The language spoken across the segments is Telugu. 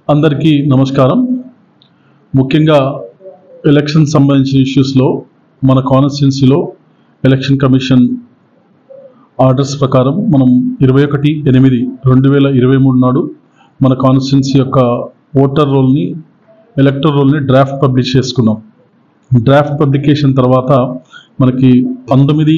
అందరికీ నమస్కారం ముఖ్యంగా ఎలక్షన్ సంబంధించిన ఇష్యూస్లో మన కాన్స్టిట్యున్సీలో ఎలక్షన్ కమిషన్ ఆర్డర్స్ ప్రకారం మనం ఇరవై ఒకటి ఎనిమిది రెండు వేల ఇరవై మూడు నాడు మన కాన్స్టిట్యున్సీ యొక్క ఓటర్ రోల్ని ఎలక్టర్ రోల్ని డ్రాఫ్ట్ పబ్లిష్ చేసుకున్నాం డ్రాఫ్ట్ పబ్లికేషన్ తర్వాత మనకి పంతొమ్మిది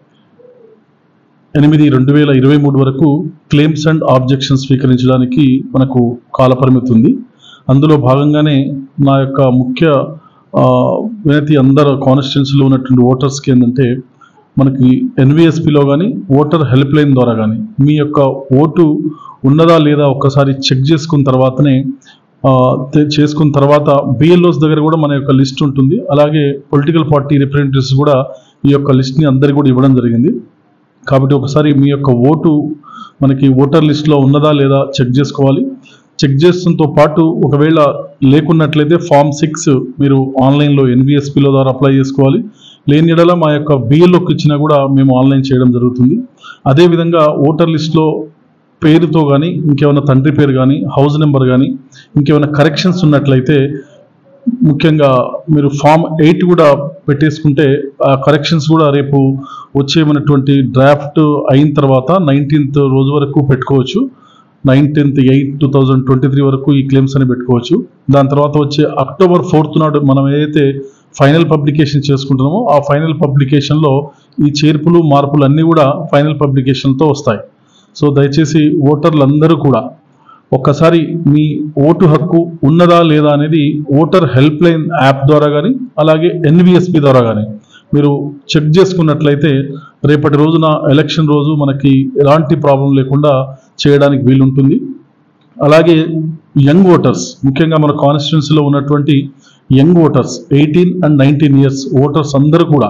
ఎనిమిది రెండు వేల ఇరవై మూడు వరకు క్లెయిమ్స్ అండ్ ఆబ్జెక్షన్స్ స్వీకరించడానికి మనకు కాలపరిమితి ఉంది అందులో భాగంగానే నా యొక్క ముఖ్య ఆ, వినతి అందరు కాన్స్టిట్యున్సీలో ఉన్నటువంటి ఓటర్స్కి ఏంటంటే మనకి ఎన్విఎస్పిలో కానీ ఓటర్ హెల్ప్ లైన్ ద్వారా కానీ మీ యొక్క ఓటు ఉన్నదా లేదా ఒక్కసారి చెక్ చేసుకున్న తర్వాతనే ఆ, తె- చేసుకున్న తర్వాత బిఎల్ఓస్ దగ్గర కూడా మన యొక్క లిస్ట్ ఉంటుంది అలాగే పొలిటికల్ పార్టీ రిప్రజెంటేటివ్స్ కూడా ఈ యొక్క లిస్ట్ని అందరికీ కూడా ఇవ్వడం జరిగింది కాబట్టి ఒకసారి మీ యొక్క ఓటు మనకి ఓటర్ లిస్ట్లో ఉన్నదా లేదా చెక్ చేసుకోవాలి చెక్ చేసడంతో పాటు ఒకవేళ లేకున్నట్లయితే ఫామ్ సిక్స్ మీరు ఆన్లైన్లో ఎన్విఎస్పిలో ద్వారా అప్లై చేసుకోవాలి లేని ఎడల మా యొక్క బిఎల్ఓకి ఇచ్చినా కూడా మేము ఆన్లైన్ చేయడం జరుగుతుంది అదేవిధంగా ఓటర్ లిస్ట్లో పేరుతో కానీ ఇంకేమైనా తండ్రి పేరు కానీ హౌస్ నెంబర్ కానీ ఇంకేమైనా కరెక్షన్స్ ఉన్నట్లయితే ముఖ్యంగా మీరు ఫామ్ ఎయిట్ కూడా పెట్టేసుకుంటే ఆ కరెక్షన్స్ కూడా రేపు వచ్చేమన్నటువంటి డ్రాఫ్ట్ అయిన తర్వాత నైన్టీన్త్ రోజు వరకు పెట్టుకోవచ్చు nineteenth eight two thousand twenty three వరకు ఈ క్లెయిమ్స్ అని పెట్టుకోవచ్చు దాని తర్వాత వచ్చే అక్టోబర్ ఫోర్త్ నాడు మనం ఏదైతే ఫైనల్ పబ్లికేషన్ చేసుకుంటున్నామో ఆ ఫైనల్ పబ్లికేషన్లో ఈ చేర్పులు మార్పులు అన్నీ కూడా ఫైనల్ పబ్లికేషన్తో వస్తాయి సో దయచేసి ఓటర్లందరూ కూడా ఒక్కసారి మీ ఓటు హక్కు ఉన్నదా లేదా అనేది ఓటర్ హెల్ప్ లైన్ యాప్ ద్వారా కానీ అలాగే ఎన్విఎస్పి ద్వారా కానీ మీరు చెక్ చేసుకున్నట్లయితే రేపటి రోజున ఎలక్షన్ రోజు మనకి ఎలాంటి ప్రాబ్లం లేకుండా చేయడానికి వీలుంటుంది అలాగే యంగ్ ఓటర్స్ ముఖ్యంగా మన కాన్స్టిట్యున్సీలో ఉన్నటువంటి young voters eighteen and nineteen years voters అందరూ కూడా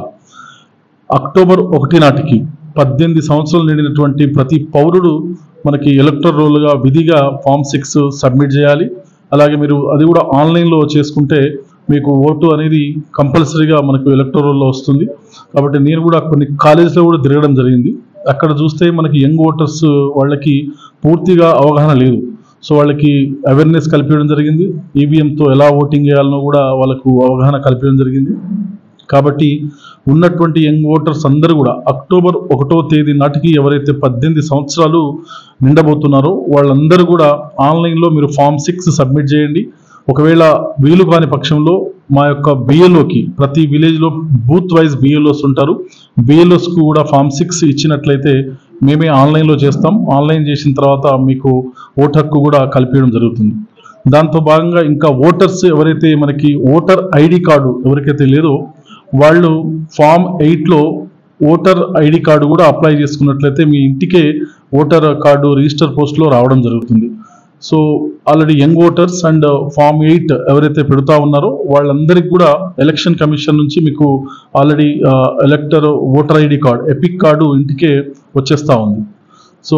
అక్టోబర్ ఒకటి నాటికి పద్దెనిమిది సంవత్సరాలు నిండినటువంటి ప్రతి పౌరుడు మనకి ఎలక్టర్ రోల్గా విధిగా ఫామ్ సిక్స్ సబ్మిట్ చేయాలి అలాగే మీరు అది కూడా ఆన్లైన్లో చేసుకుంటే మీకు ఓటు అనేది కంపల్సరీగా మనకు ఎలక్టర్ రోల్లో వస్తుంది కాబట్టి నేను కూడా కొన్ని కాలేజీలో కూడా తిరగడం జరిగింది అక్కడ చూస్తే మనకి యంగ్ ఓటర్స్ వాళ్ళకి పూర్తిగా అవగాహన లేదు సో వాళ్ళకి అవేర్నెస్ కల్పించడం జరిగింది ఈవీఎంతో ఎలా ఓటింగ్ చేయాలనో కూడా వాళ్ళకు అవగాహన కల్పించడం జరిగింది కాబట్టి ఉన్నటువంటి యంగ్ ఓటర్స్ అందరూ కూడా అక్టోబర్ ఒకటో తేదీ నాటికి ఎవరైతే పద్దెనిమిది సంవత్సరాలు నిండబోతున్నారో వాళ్ళందరూ కూడా ఆన్లైన్లో మీరు ఫామ్ సిక్స్ సబ్మిట్ చేయండి ఒకవేళ వీలు కాని పక్షంలో మా యొక్క బిఎల్ఓకి ప్రతి విలేజ్లో బూత్ వైజ్ బిఎల్ఓస్ ఉంటారు బిఎల్ఓస్కు కూడా ఫామ్ సిక్స్ ఇచ్చినట్లయితే మేమే ఆన్లైన్లో చేస్తాం ఆన్లైన్ చేసిన తర్వాత మీకు ఓటు హక్కు కూడా కల్పించడం జరుగుతుంది దాంతో భాగంగా ఇంకా ఓటర్స్ ఎవరైతే మనకి ఓటర్ ఐడి కార్డు ఎవరికైతే లేదో వాళ్ళు ఫామ్ ఎయిట్లో ఓటర్ ఐడి కార్డు కూడా అప్లై చేసుకున్నట్లయితే మీ ఇంటికే ఓటర్ కార్డు రిజిస్టర్ పోస్ట్లో రావడం జరుగుతుంది so already young voters and form eight ఎవరైతే పెడతా ఉన్నారో వాళ్ళందరికీ కూడా ఎలక్షన్ కమిషన్ నుంచి మీకు already elector voter ID card EPIC card ఇంటికే వచ్చేస్తూ ఉంది సో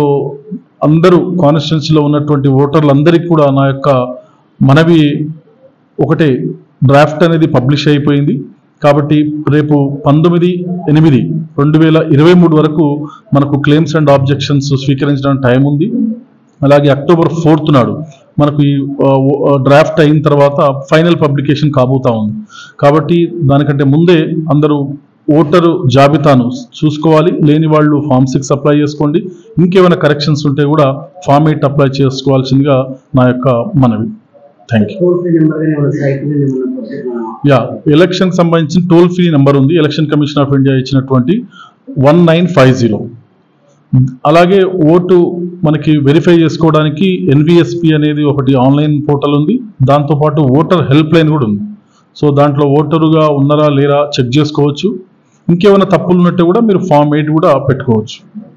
అందరూ కాన్స్టిట్యున్సీలో ఉన్నటువంటి ఓటర్లందరికీ కూడా నా యొక్క మనవి ఒకటే డ్రాఫ్ట్ అనేది పబ్లిష్ అయిపోయింది కాబట్టి రేపు పంతొమ్మిది ఎనిమిది రెండు వేల ఇరవై మూడు వరకు మనకు క్లెయిమ్స్ అండ్ ఆబ్జెక్షన్స్ స్వీకరించడానికి టైం ఉంది అలాగే అక్టోబర్ ఫోర్త్ నాడు మనకు ఈ డ్రాఫ్ట్ అయిన తర్వాత ఫైనల్ పబ్లికేషన్ కాబోతా ఉంది కాబట్టి దానికంటే ముందే అందరూ ఓటరు జాబితాను చూసుకోవాలి లేని వాళ్ళు ఫామ్ సిక్స్ అప్లై చేసుకోండి ఇంకేమైనా కరెక్షన్స్ ఉంటే కూడా ఫామ్ ఎయిట్ అప్లై చేసుకోవాల్సిందిగా నా యొక్క మనవి thank you toll free number కానీ ఏమైనా సైట్ కానీ ఏమైనా పబ్లిక్ యా ఎలక్షన్ సంబంధించిన టోల్ ఫ్రీ నెంబర్ ఉంది ఎలక్షన్ కమిషన్ ఆఫ్ ఇండియా ఇచ్చినటువంటి వన్ నైన్ ఫైవ్ జీరో అలాగే ఓటు మనకి వెరిఫై చేసుకోవడానికి ఎన్విఎస్పి అనేది ఒకటి ఆన్లైన్ పోర్టల్ ఉంది దాంతోపాటు ఓటర్ హెల్ప్ లైన్ కూడా ఉంది సో దాంట్లో ఓటరుగా ఉన్నారా లేరా చెక్ చేసుకోవచ్చు ఇంకేమైనా తప్పులు ఉన్నట్టు కూడా మీరు ఫామ్ ఎయిట్ కూడా పెట్టుకోవచ్చు